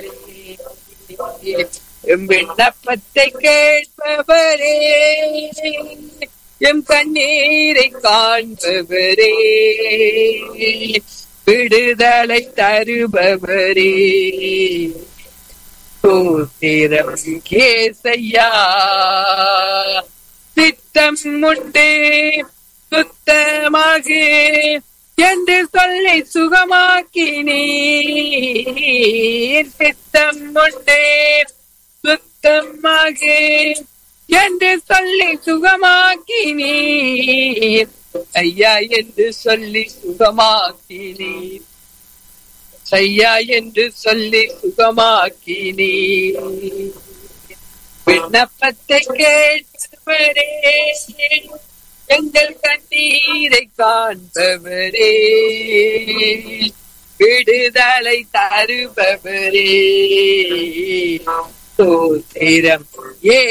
M விண்ணப்பத்தை கேட்பவரே M கண்ணீரை காண்பவரே விடுதலை தருபவரே சூத்திரம் கேசையா சித்தம் உண்டு சுத்தமாக என்று சொல்லி சுகமாக்கினீர் சித்தம் உண்டு சுத்தமாக என்று சொல்லி சுகமாக்கினீர் ஐயா என்று சொல்லி சுகமாக்கினீர் ஐயா என்று சொல்லி சுகமாக்கினீர் விண்ணப்பத்தை கேட்பவரே எங்கள் கண்ணீரை காண்பவரே விடுதலை தருபவரே சோத்திரம் ஏ